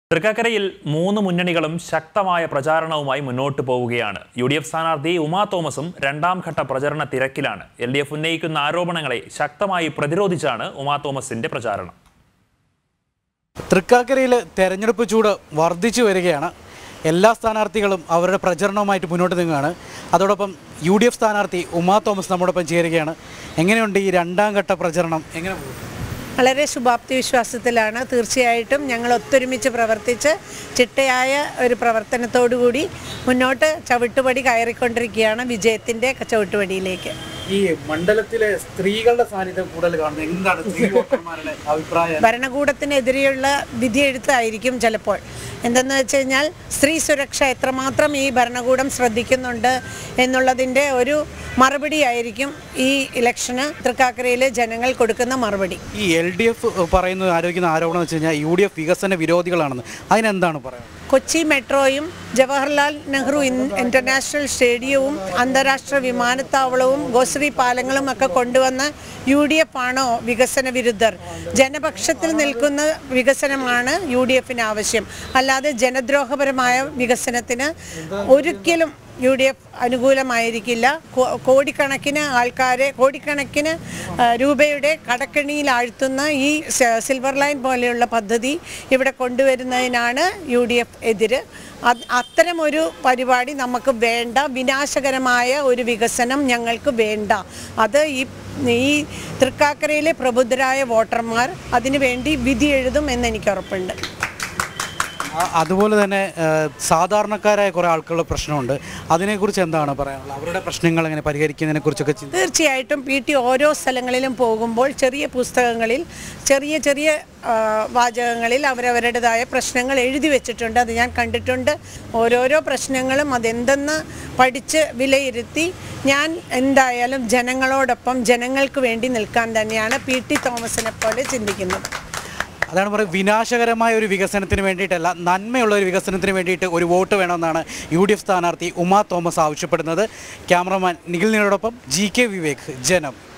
തൃക്കാക്കരയിൽ മൂന്ന് മുന്നണികളും ശക്തമായ പ്രചാരണവുമായി മുന്നോട്ട് പോവുകയാണ് യു ഡി എഫ് സ്ഥാനാർത്ഥി ഉമാ തോമസും രണ്ടാം ഘട്ട പ്രചരണ തിരക്കിലാണ് എൽ ഡി എഫ് ഉന്നയിക്കുന്ന ആരോപണങ്ങളെ ശക്തമായി പ്രതിരോധിച്ചാണ് ഉമാ തോമസിന്റെ പ്രചാരണം തൃക്കാക്കരയിൽ തെരഞ്ഞെടുപ്പ് ചൂട് വർദ്ധിച്ചു വരികയാണ് എല്ലാ സ്ഥാനാർത്ഥികളും അവരുടെ പ്രചരണവുമായിട്ട് മുന്നോട്ട് നീങ്ങുകയാണ് അതോടൊപ്പം യു ഡി എഫ് സ്ഥാനാർത്ഥി ഉമാ തോമസ് നമ്മോടൊപ്പം ചേരുകയാണ് എങ്ങനെയുണ്ട് ഈ രണ്ടാം ഘട്ട പ്രചരണം എങ്ങനെ പോകും വളരെ ശുഭാപ്തി വിശ്വാസത്തിലാണ് തീർച്ചയായിട്ടും ഞങ്ങൾ ഒത്തൊരുമിച്ച് പ്രവർത്തിച്ച് ചിട്ടയായ ഒരു പ്രവർത്തനത്തോടുകൂടി മുന്നോട്ട് ചവിട്ടുപടി കയറിക്കൊണ്ടിരിക്കുകയാണ് വിജയത്തിൻ്റെ ചവിട്ടുപടിയിലേക്ക് ഈ മണ്ഡലത്തിലെ സ്ത്രീകളുടെ സാന്നിധ്യം കൂടുതൽ കാണുന്നത് എന്താണ് സ്ത്രീ വോട്ടർമാരുടെ അഭിപ്രായം ഭരണകൂടത്തിനെതിരെയുള്ള വിധിയെഴുത്തായിരിക്കും ചിലപ്പോൾ എന്തെന്ന് വെച്ച് കഴിഞ്ഞാൽ സ്ത്രീ സുരക്ഷ എത്രമാത്രം ഈ ഭരണകൂടം ശ്രദ്ധിക്കുന്നുണ്ട് എന്നുള്ളതിൻ്റെ ഒരു മറുപടിയായിരിക്കും ഈ ഇലക്ഷന് തൃക്കാക്കരയിലെ ജനങ്ങൾ കൊടുക്കുന്ന മറുപടി ഈ എൽ ഡി എഫ് പറയുന്ന ആരോപിക്കുന്ന ആരോപണം എന്ന് വെച്ച് കഴിഞ്ഞാൽ യു ഡി എഫ് വികസന വിരോധികളാണെന്ന് അതിനെന്താണ് പറയുന്നത് കൊച്ചി മെട്രോയും ജവഹർലാൽ നെഹ്റു ഇൻ- ഇന്റർനാഷണൽ സ്റ്റേഡിയവും അന്താരാഷ്ട്ര വിമാനത്താവളവും ഗോശ്രീ പാലങ്ങളും ഒക്കെ കൊണ്ടുവന്ന യു ഡി എഫ് ആണോ വികസന വിരുദ്ധർ ജനപക്ഷത്തിൽ നിൽക്കുന്ന വികസനമാണ് യു ഡി എഫിന് ആവശ്യം അല്ലാതെ ജനദ്രോഹപരമായ വികസനത്തിന് ഒരിക്കലും യു ഡി എഫ് അനുകൂലമായിരിക്കില്ല കോ- കോടിക്കണക്കിന് ആൾക്കാരെ കോടിക്കണക്കിന് ആ, രൂപയുടെ കടക്കെണിയിൽ ആഴ്ത്തുന്ന ഈ സ- സിൽവർ ലൈൻ പോലെയുള്ള പദ്ധതി ഇവിടെ കൊണ്ടുവരുന്നതിനാണ് യു ഡി എഫ് എതിര് അത് അത്തരമൊരു പരിപാടി നമുക്ക് വേണ്ട വിനാശകരമായ ഒരു വികസനം ഞങ്ങൾക്ക് വേണ്ട അത് ഈ ഈ തൃക്കാക്കരയിലെ പ്രബുദ്ധരായ വോട്ടർമാർ അതിനു വേണ്ടി വിധി എഴുതും എന്ന് എനിക്ക് ഉറപ്പുണ്ട് ആ- അതുപോലെ തന്നെ ഏഹ്, സാധാരണക്കാരായ കുറേ ആൾക്കുള്ള പ്രശ്നമുണ്ട് അതിനെക്കുറിച്ച് എന്താണ് പറയാനുള്ളത് അവരുടെ പ്രശ്നങ്ങൾ എങ്ങനെ പരിഹരിക്കുന്നതിനെ കുറിച്ചൊക്കെ ചിന്തി തീർച്ചയായിട്ടും പി ടി ഓരോ സ്ഥലങ്ങളിലും പോകുമ്പോൾ ചെറിയ പുസ്തകങ്ങളിൽ ചെറിയ ചെറിയ ആ, വാചകങ്ങളിൽ അവരവരുടേതായ പ്രശ്നങ്ങൾ എഴുതി വെച്ചിട്ടുണ്ട് അത് ഞാൻ കണ്ടിട്ടുണ്ട് ഓരോരോ പ്രശ്നങ്ങളും അതെന്തെന്ന് പഠിച്ച് വിലയിരുത്തി ഞാൻ എന്തായാലും ജനങ്ങളോടൊപ്പം ജനങ്ങൾക്ക് വേണ്ടി നിൽക്കാൻ തന്നെയാണ് പി ടി തോമസിനെ പോലെ ചിന്തിക്കുന്നത് അതാണ് പറയുന്നത് വിനാശകരമായ ഒരു വികസനത്തിന് വേണ്ടിയിട്ടല്ല നന്മയുള്ള ഒരു വികസനത്തിന് വേണ്ടിയിട്ട് ഒരു വോട്ട് വേണമെന്നാണ് യു ഡി എഫ് സ്ഥാനാർത്ഥി ഉമാ തോമസ് ആവശ്യപ്പെടുന്നത് ക്യാമറമാൻ നിഖിലിനോടൊപ്പം ജി കെ വിവേക് ജനം